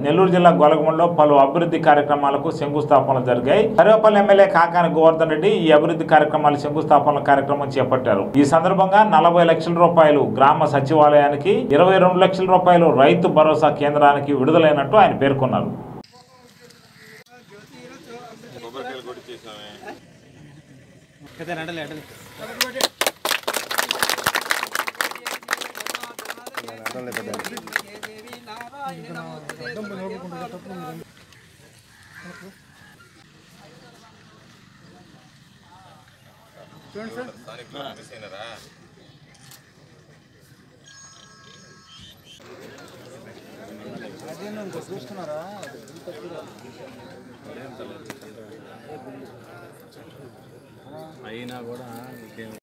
నెల్లూరు జిల్లా గొలగములో పలు అభివృద్ధి కార్యక్రమాలకు శంకుస్థాపనలు జరిగాయి సర్వేపల్లి ఎమ్మెల్యే కాకాని గోవర్ధన్ రెడ్డి ఈ అభివృద్ధి కార్యక్రమాలు శంకుస్థాపన కార్యక్రమం చేపట్టారు ఈ సందర్భంగా నలభై లక్షల రూపాయలు గ్రామ సచివాలయానికి ఇరవై రెండు లక్షల రూపాయలు రైతు భరోసా కేంద్రానికి విడుదలైనట్టు ఆయన పేర్కొన్నారు కొబ్బరికాయలు కొట్టి చేసామే స్థానికులు మిస్ అయినారా అయినా కూడా